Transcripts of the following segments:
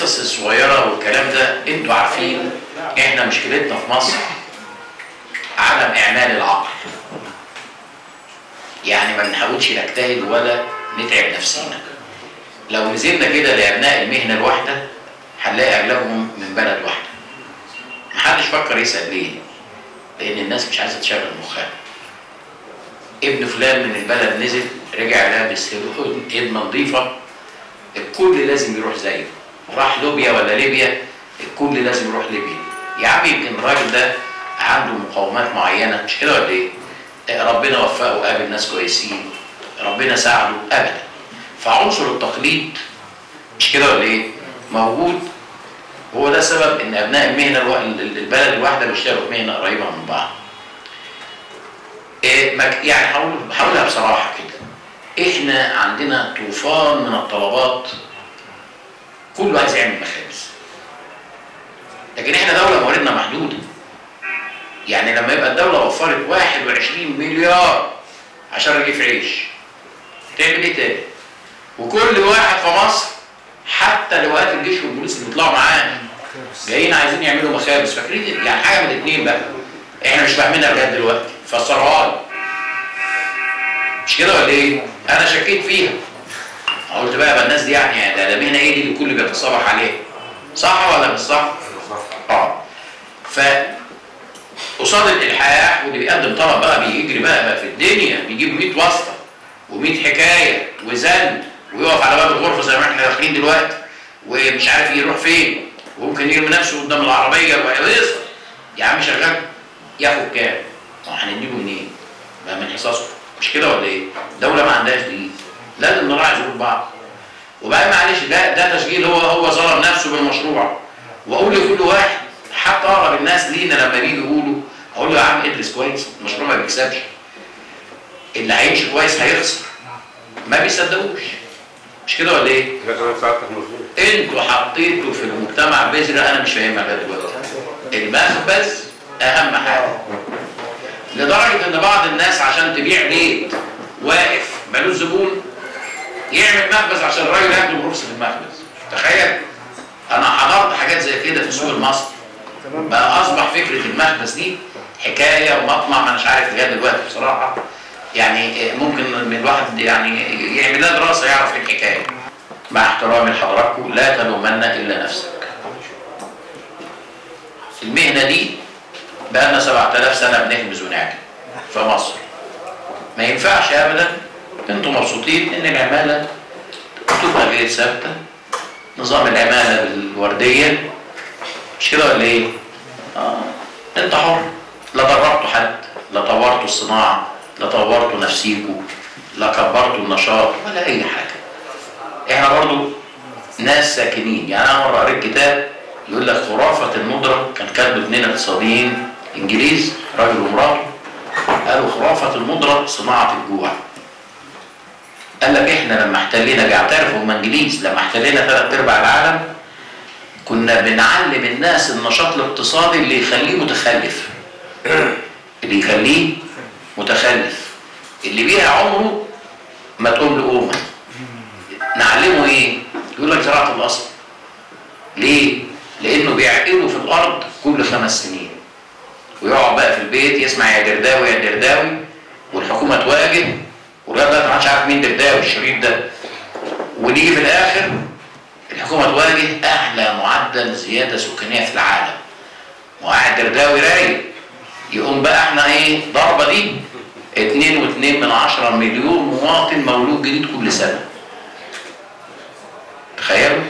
الحصص الصغيره والكلام ده انتوا عارفين احنا مشكلتنا في مصر عدم اعمال العقل يعني ما بنحاولش نجتهد ولا نتعب نفسينا لو نزلنا كده لابناء المهنه الواحده هنلاقي اغلبهم من بلد واحده محدش فكر يسال ليه لان الناس مش عايزه تشغل مخها ابن فلان من البلد نزل رجع لابس هدمه نظيفه الكل لازم يروح زيه راح ليبيا ولا ليبيا الكل لازم يروح ليبيا يا عم يمكن الراجل ده عنده مقومات معينه مش كده ولا ايه؟ ربنا وفقه وقابل ناس كويسين ربنا ساعده ابدا فعنصر التقليد مش كده ولا ايه؟ موجود هو ده سبب ان ابناء المهنه الو... البلد الواحده بيشتغلوا في مهنه قريبه من بعض. إيه مك... يعني حاول حاولها بصراحه كده. احنا عندنا طوفان من الطلبات كله عايز يعمل مخابز. لكن احنا دوله مواردنا محدوده. يعني لما يبقى الدوله وفرت 21 مليار عشان رغيف عيش تعمل ايه تاني؟ وكل واحد في مصر حتى لواءات الجيش والبوليس اللي بيطلعوا معاه جايين عايزين يعملوا مخابز فاكرين يعني حاجه من الاثنين بقى احنا مش فاهمينها لغايه دلوقتي فسروها لي مش كده ولا ايه؟ انا شكيت فيها قلت بقى يبقى الناس دي يعني ده ده مهنه ايه دي اللي الكل بيتصالح عليها صح ولا مش صح؟ اه ف قصاد الالحاح واللي بيقدم طلب بقى بيجري بقى, بقى في الدنيا بيجيب 100 واسطه و100 حكايه وزن ويقف على باب الغرفه زي ما احنا داخلين دلوقتي ومش عارف يروح فين وممكن يرمي نفسه قدام العربيه ويصل يا عم شغال ياخد كام؟ ما هنديله منين؟ ما من حصصه مش كده ولا ايه؟ دوله ما عندهاش دي لازم نراعي ظروف بعض وبقى معلش ده ده تشغيل هو هو ظلم نفسه بالمشروع واقول لكل واحد حتى اقرب الناس لينا لما بيجوا يقولوا اقول له يا عم ادرس كويس المشروع ما بيكسبش اللي هيمشي كويس هيخسر ما بيصدقوش مش كده ولا ايه؟ ده كمان سعادتك مظبوط انتوا حطيتوا في المجتمع بذره انا مش فاهمها لغايه دلوقتي المخبز اهم حاجه لدرجه ان بعض الناس عشان تبيع بيت واقف ملوش زبون يعمل مخبز عشان الراجل ياخد رخصه المخبز تخيل انا حضرت حاجات زي كده في السوق المصري بقى اصبح فكره المخبز دي حكايه ومطمع ما اناش عارف لغايه دلوقتي بصراحه يعني ممكن من الواحد يعني يعمل لها دراسه يعرف ايه الحكايه مع احترامي لحضراتكم لا تلومن الا نفسك المهنه دي بقى لنا 7000 سنه بنهمز ونعجن في مصر ما ينفعش ابدا انتم مبسوطين ان العماله تبقى غير ثابته نظام العماله بالورديه مش كده ولا ايه؟ اه انت حر لا دربتوا حد لا طورتوا الصناعه لا طورتوا نفسيكوا لا كبرتوا النشاط ولا اي حاجه احنا برضو ناس ساكنين يعني انا مره قريت كتاب يقول لك خرافه الندره كان كاتبه اثنين اقتصاديين انجليز راجل ومراته قالوا خرافه الندره صناعه الجوع قال لك احنا لما احتلينا بيعترفوا هم انجليز لما احتلينا ثلاث ارباع العالم كنا بنعلم الناس النشاط الاقتصادي اللي يخليه متخلف اللي يخليه متخلف اللي بيها عمره ما تقوم له قومه نعلمه ايه يقول لك زراعه الاصل ليه لانه بيعقله في الارض كل خمس سنين ويقعد بقى في البيت يسمع يا درداوي يا درداوي والحكومه تواجه ولغايه دلوقتي ما حدش عارف مين درداوي الشريف ده ونيجي في الاخر الحكومه تواجه اعلى معدل زياده سكانيه في العالم وقاعد درداوي رايق يقوم بقى احنا ايه ضربه دي 2.2 من عشرة مليون مواطن مولود جديد كل سنه تخيلوا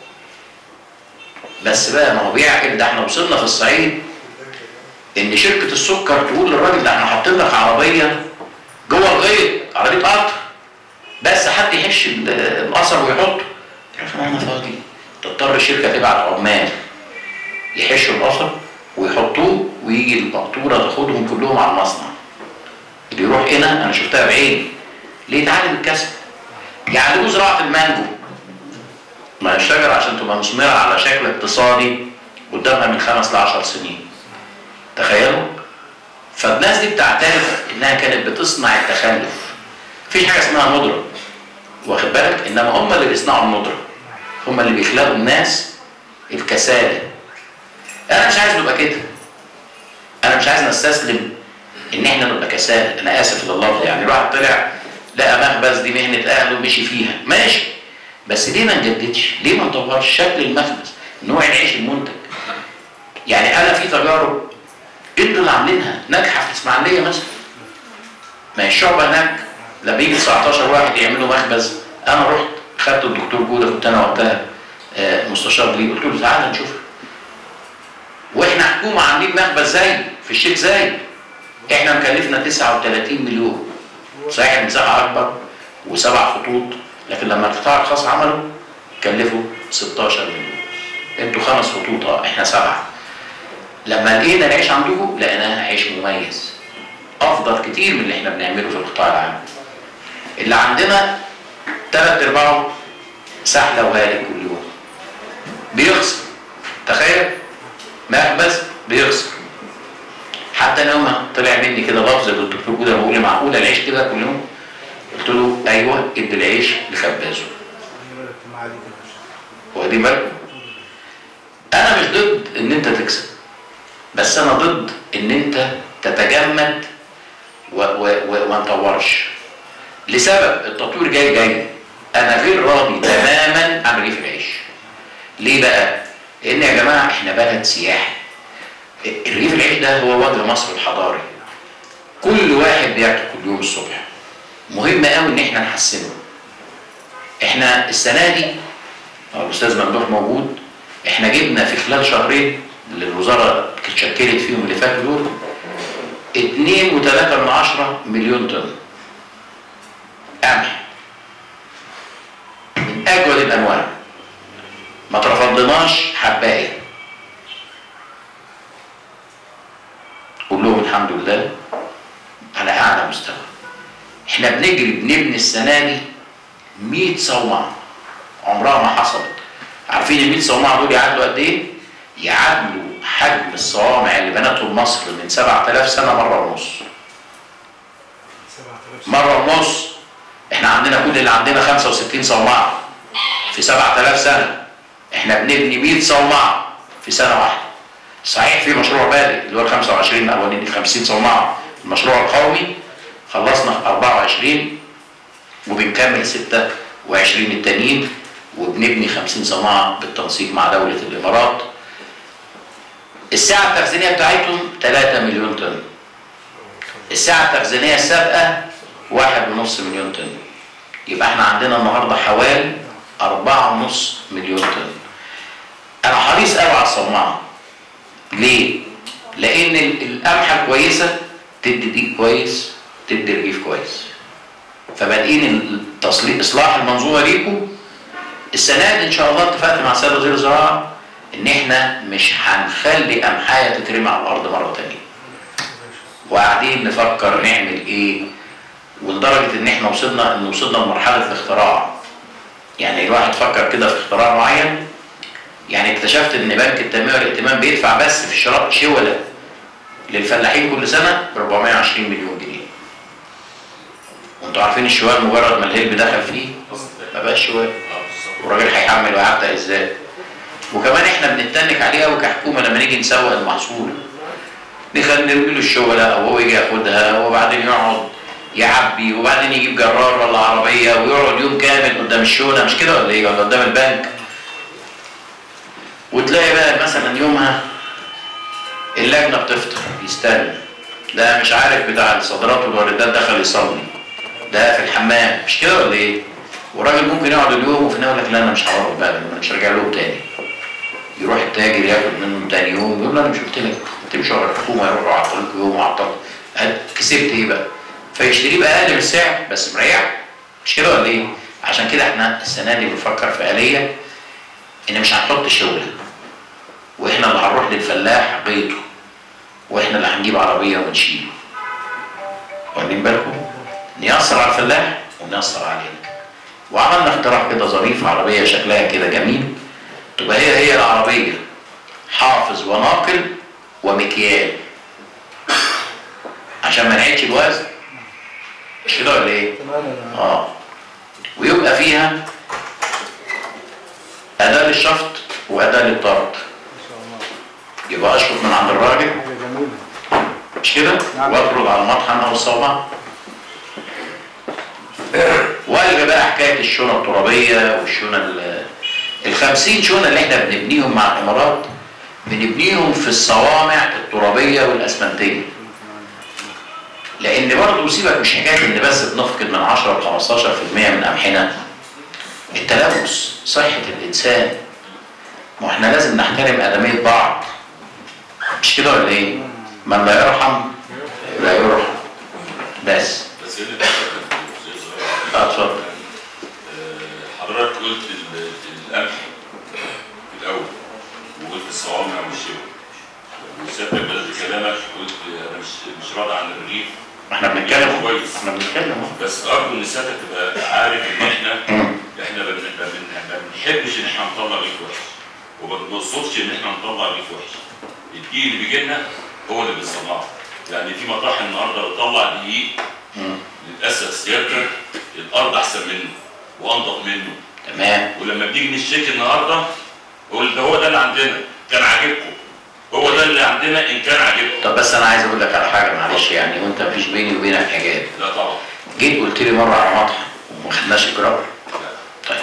بس بقى ما هو بيعقل ده احنا وصلنا في الصعيد ان شركه السكر تقول للراجل ده احنا حاطين لك عربيه جوه الغيط عربيه قطر بس حد يحش القصب ويحطه تعرف انا فاضي تضطر الشركه تبعت عمال يحشوا القصب ويحطوه ويجي المقطوره تاخدهم كلهم على المصنع اللي يروح هنا انا شفتها بعيني ليه يتعلم الكسب يعلموه زراعه المانجو ما الشجره عشان تبقى مثمره على شكل اقتصادي قدامها من خمس لعشر سنين تخيلوا فالناس دي بتعترف انها كانت بتصنع التخلف مفيش حاجه اسمها ندره واخد بالك انما هم اللي بيصنعوا الندره هم اللي بيخلقوا الناس الكسالة انا مش عايز نبقى كده انا مش عايز نستسلم ان احنا نبقى كسالى انا اسف لللفظ يعني الواحد طلع لقى مخبز دي مهنه اهله ومشي فيها ماشي بس ليه ما نجددش؟ ليه ما نطورش شكل المخبز؟ نوع العيش المنتج يعني انا في تجارب انتوا اللي عاملينها ناجحه في الاسماعيليه مثلا ما هي الشعبه هناك لما يجي 19 واحد يعملوا مخبز انا رحت خدت الدكتور جوده كنت انا وقتها آه، مستشار ليه قلت له تعالى نشوف واحنا حكومه عاملين مخبز زي في الشيخ زايد احنا مكلفنا 39 مليون صحيح المساحه اكبر وسبع خطوط لكن لما القطاع الخاص عمله كلفوا 16 مليون انتوا خمس خطوط اه احنا سبعه لما لقينا العيش عندكم لقيناها عيش مميز افضل كتير من اللي احنا بنعمله في القطاع العام اللي عندنا ثلاث ارباعه سحله وهالك كل يوم بيخسر تخيل مخبز بيخسر حتى انا يوم طلع مني كده لفظ للدكتور جوده بيقول لي معقوله العيش كده كل يوم قلت له ايوه ادي العيش لخبازه واخدين بالكم انا مش ضد ان انت تكسب بس انا ضد ان انت تتجمد و- و- و- وما نطورش لسبب التطوير جاي جاي انا غير راضي تماما عن رغيف العيش ليه بقى لان يا جماعه احنا بلد سياحي الرغيف العيش ده هو وجه مصر الحضاري كل واحد بياكل كل يوم الصبح مهم قوي ان احنا نحسنه احنا السنه دي أو الاستاذ ممدوح موجود احنا جبنا في خلال شهرين اللي الوزاره اتشكلت فيهم اللي فاتوا دول 2.3 مليون طن قمح من اجود الانواع ما ترفضناش حبايه قول لهم الحمد لله على اعلى مستوى احنا بنجري بنبني السنه دي 100 صومعه عمرها ما حصلت عارفين ال 100 صومعه دول يعادلوا قد ايه؟ يعادلوا حجم الصوامع اللي بنتهم مصر من 7000 سنه مره ونص مره ونص احنا عندنا كل اللي عندنا 65 صومعه في 7000 سنه احنا بنبني 100 صومعه في سنه واحده صحيح في مشروع بادئ اللي هو ال 25 الاولاني 50 صومعه المشروع القومي خلصنا في 24 وبنكمل 26 التانيين وبنبني 50 صناعه بالتنسيق مع دوله الامارات السعه التخزينيه بتاعتهم 3 مليون طن السعه التخزينيه السابقه 1.5 مليون طن يبقى احنا عندنا النهارده حوالي 4.5 مليون طن انا حريص قوي على الصناعه ليه؟ لان ال- القمحه الكويسه تدي ديك كويس تدي رغيف كويس فبادئين التصليح اصلاح المنظومه ليكم السنه دي ان شاء الله اتفقت مع سيد وزير الزراعه ان احنا مش هنخلي قمحايه تترمي على الارض مره تانية وقاعدين نفكر نعمل ايه ولدرجه ان احنا وصلنا ان وصلنا لمرحله الاختراع يعني الواحد فكر كده في اختراع معين يعني اكتشفت ان بنك التنميه والاهتمام بيدفع بس في شراء شوله للفلاحين كل سنه ب 420 مليون جنيه وانتوا عارفين الشوال مجرد ما الهلب دخل فيه ما بقاش شوال والراجل هيحمل ويعبق ازاي وكمان احنا بنتنك عليه قوي كحكومه لما نيجي نسوق المحصول نخلي نرمي له الشغله او هو يجي ياخدها وبعدين يقعد يعبي وبعدين يجيب جرار ولا عربيه ويقعد يوم كامل قدام الشونه مش كده ولا ايه ولا قدام البنك وتلاقي بقى مثلا يومها اللجنه بتفطر يستنى ده مش عارف بتاع الصادرات والواردات دخل يصلي ده في الحمام مش كده ولا ايه؟ والراجل ممكن يقعد اليوم وفي النهايه يقول لك لا انا مش هروح بقى انا مش هرجع لهم تاني يروح التاجر ياخد منهم تاني يوم يقول له انا مش قلت لك تمشوا على الحكومه يروحوا يعطلوك يوم وعطل كسبت ايه بقى؟ فيشتريه باقل من السعر بس مريح مش كده ولا ايه؟ عشان كده احنا السنه دي بنفكر في اليه ان مش هنحط شغله واحنا اللي هنروح للفلاح بيته واحنا اللي هنجيب عربيه ونشيله واخدين بالكم؟ نيسر على الفلاح ونيسر علينا وعملنا اختراع كده ظريف عربيه شكلها كده جميل تبقى هي هي العربيه حافظ وناقل ومكيال عشان ما نعيدش الوزن مش كده ولا ايه؟ اه ويبقى فيها اداه للشفط واداه للطرد ما شاء الله يبقى اشفط من عند الراجل حاجه جميله مش كده؟ نعم. واطرد على المطحن او الصومعه والغي بقى حكايه الشونه الترابيه والشونه ال- الخمسين شونه اللي احنا بنبنيهم مع الامارات بنبنيهم في الصوامع الترابيه والاسمنتيه لان برضه سيبك مش حكايه ان بس بنفقد من 10 ل 15% من قمحنا التلوث صحه الانسان ما احنا لازم نحترم ادميه بعض مش كده ولا ايه؟ من لا يرحم لا يرحم بس بس هنا ده زي صغير. اه اتفضل آه، حضرتك قلت ال- القمح في الاول وقلت الصوامع والشبه وسبب بدأت كلامك قلت انا مش مش راضي عن الرغيف ما احنا بنتكلم كويس. احنا بنتكلم اهو. بس ارجو ان سيادتك تبقى عارف ان احنا مم. احنا ما بن- ما بن- ما بنحبش ان احنا نطلع رغيف وحش وما بنقصدش ان احنا نطلع رغيف وحش الدقيق اللي بيجي لنا هو اللي بنصنعه يعني في مطاحن النهارده بتطلع دقيق مم. للاسف سيادتك الارض احسن منه وانضف منه تمام ولما بنيجي نشتكي النهارده قول ده هو ده اللي عندنا كان عاجبكم هو ده اللي عندنا ان كان عاجبكم طب بس انا عايز اقول لك على حاجه معلش يعني وانت مفيش بيني وبينك حجاب لا طبعا جيت قلت لي مره على مطحن وما خدناش اجراء طيب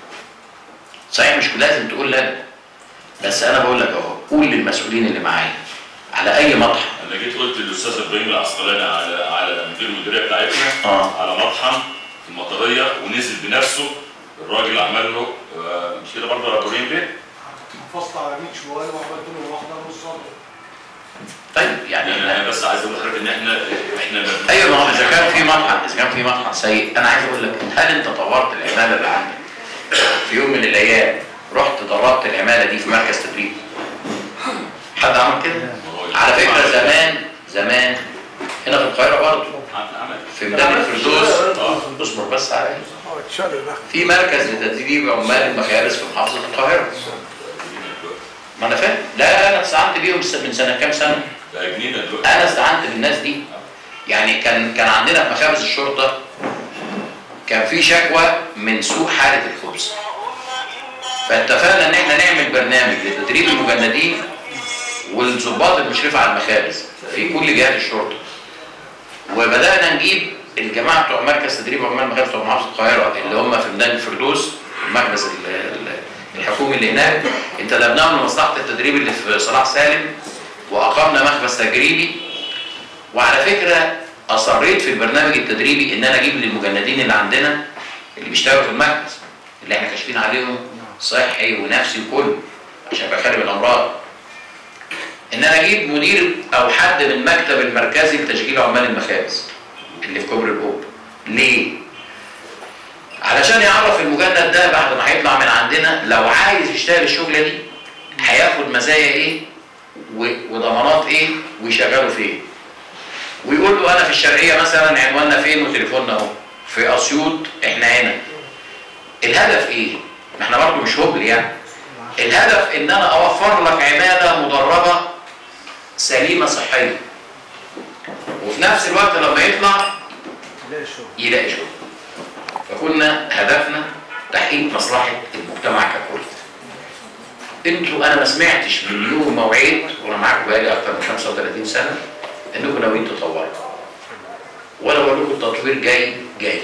صحيح مش لازم تقول لا بس انا بقول لك اهو قول للمسؤولين اللي معايا على اي مطحن انا جيت قلت للاستاذ ابراهيم العسقلاني على على مدير المديريه بتاعتنا اه على مطحن في المطريه ونزل بنفسه الراجل عمل له آه، مش كده برضه يا ابراهيم بيه؟ فصل على 100 شويه وعملت له واحده نص سطر طيب يعني يعني انا بس عايز اقول لحضرتك ان احنا احنا ما- ايوه ما هو اذا كان في مطحن اذا كان في مطحن سيء انا عايز اقول لك هل انت طورت العماله اللي عندك في يوم من الايام رحت دربت العماله دي في مركز تدريب حد عمل كده على فكره زمان زمان هنا في القاهره برضه عمل في ميدان الفردوس اصبر بس عليا اه اتشال ده في مركز لتدريب عمال المخابز في محافظه القاهره ما انا فاهم لا انا استعنت بيهم من سنه كام سنه ده جنينه دلوقتي انا استعنت بالناس دي يعني كان كان عندنا في مخابز الشرطه كان في شكوى من سوء حاله الخبز فاتفقنا ان احنا نعمل برنامج لتدريب المجندين والضباط المشرفه على المخابز في كل جهات الشرطه وبدانا نجيب الجماعه بتوع مركز تدريب عمال المخابز بتوع محافظه القاهره اللي هم في ميدان الفردوس المخبز ال- ال- الحكومي اللي هناك انتدبناهم لمصلحه التدريب اللي في صلاح سالم واقمنا مخبز تجريبي وعلى فكره اصريت في البرنامج التدريبي ان انا اجيب للمجندين اللي عندنا اللي بيشتغلوا في المخبز اللي احنا كاشفين عليهم صحي ونفسي وكله عشان بخرب الامراض ان انا اجيب مدير او حد من المكتب المركزي لتشغيل عمال المخابز اللي في كوبري الأوب ليه؟ علشان يعرف المجند ده بعد ما هيطلع من عندنا لو عايز يشتغل الشغله دي هياخد مزايا ايه و- وضمانات ايه ويشغله فين ويقول له انا في الشرقيه مثلا عنواننا فين وتليفوننا اهو في اسيوط احنا هنا الهدف ايه ما احنا برضه مش هبل يعني الهدف ان انا اوفر لك عماله مدربه سليمه صحيه وفي نفس الوقت لما يطلع تلاقي شغل يلاقي شغل فكنا هدفنا تحقيق مصلحه المجتمع ككل انتوا انا ما سمعتش من يوم ما وعيت وانا معاكم بقالي اكتر من 35 سنه انكم ناويين تطوروا ولا بقول لكم التطوير جاي جاي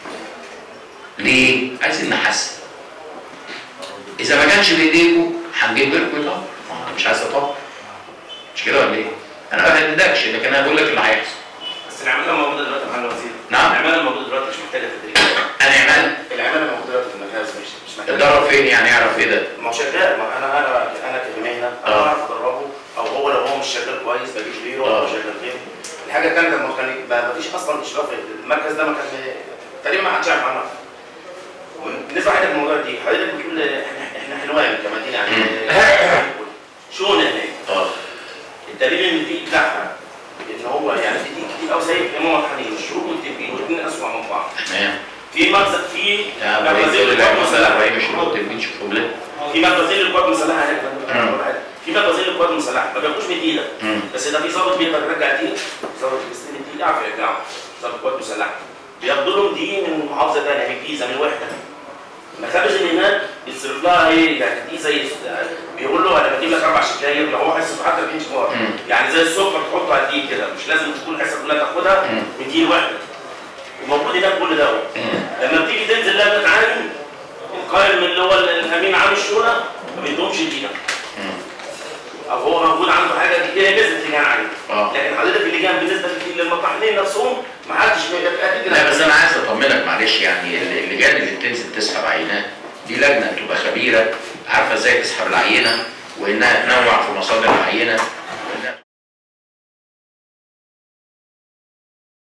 ليه؟ عايزين نحسن اذا ما كانش بايديكم هنجيب غيركم يطور ما انا مش عايز اطور مش كده ولا ايه؟ انا ما بهددكش لكن انا بقول لك اللي هيحصل بس العماله موجوده دلوقتي يا معالي الوزير نعم. العماله الموجوده دلوقتي مش محتاجه تدريب انا عمال العماله موجوده دلوقتي في المجهز مش مش محتاجه اتدرب فين يعني يعرف ايه ده؟ ما هو شغال ما انا انا انا كمهنه انا آه. بعرف ادربه او هو لو هو مش شغال كويس بجيب غيره آه. او شغال غيره الحاجه الثانيه لما كان ما ما فيش اصلا اشراف المركز ده ما كان تقريبا ما حدش يعرف عنه بالنسبه لحضرتك الموضوع دي حضرتك بتقول احنا احنا حلوان كمدينه يعني شو هناك اه الدليل ان الدقيق بتاعها ان هو يعني في دقيق كتير قوي سايب امام الحنين الشروق والتبين والاثنين اسوء من بعض تمام في مخزن في يا ابراهيم مخزن كل للقوات العلم ده المسلحه ابراهيم مش ممكن تلميذ شوفهم ليه؟ في مخزن للقوات المسلحه هناك مم. في مخزن للقوات المسلحه ما بياخدوش من ايدك مم. بس ده في ضابط بيقدر يرجع دقيق ضابط بيستلم الدقيق يعرف يرجعه ضابط القوات المسلحه بياخدوا لهم دقيق من محافظه ثانيه من الجيزه من وحده المخابز اللي هناك يصرف لها ايه يعني دي زي بيقول له انا بجيب لك اربع شكاير لو هو حصه حتى 2 شكار مم. يعني زي السكر تحطه على الدقيق كده مش لازم تكون الحصه كلها تاخدها مم. من دقيقه واحده ومفروض ينام كل دوت لما بتيجي تنزل لجنه عالم القائم اللي هو الامين عام الشؤون ما بيدهمش دقيقه او هو موجود عنده حاجه دي كده لازم تجان عليه اه لكن حضرتك اللجان بالنسبه للمطحنين نفسهم ما حدش اكيد لا بس انا عايز اطمنك معلش يعني ال- اللجان اللي بتنزل تسحب عينات دي لجنه بتبقى خبيره عارفه ازاي تسحب العينه وانها تنوع في مصادر العينه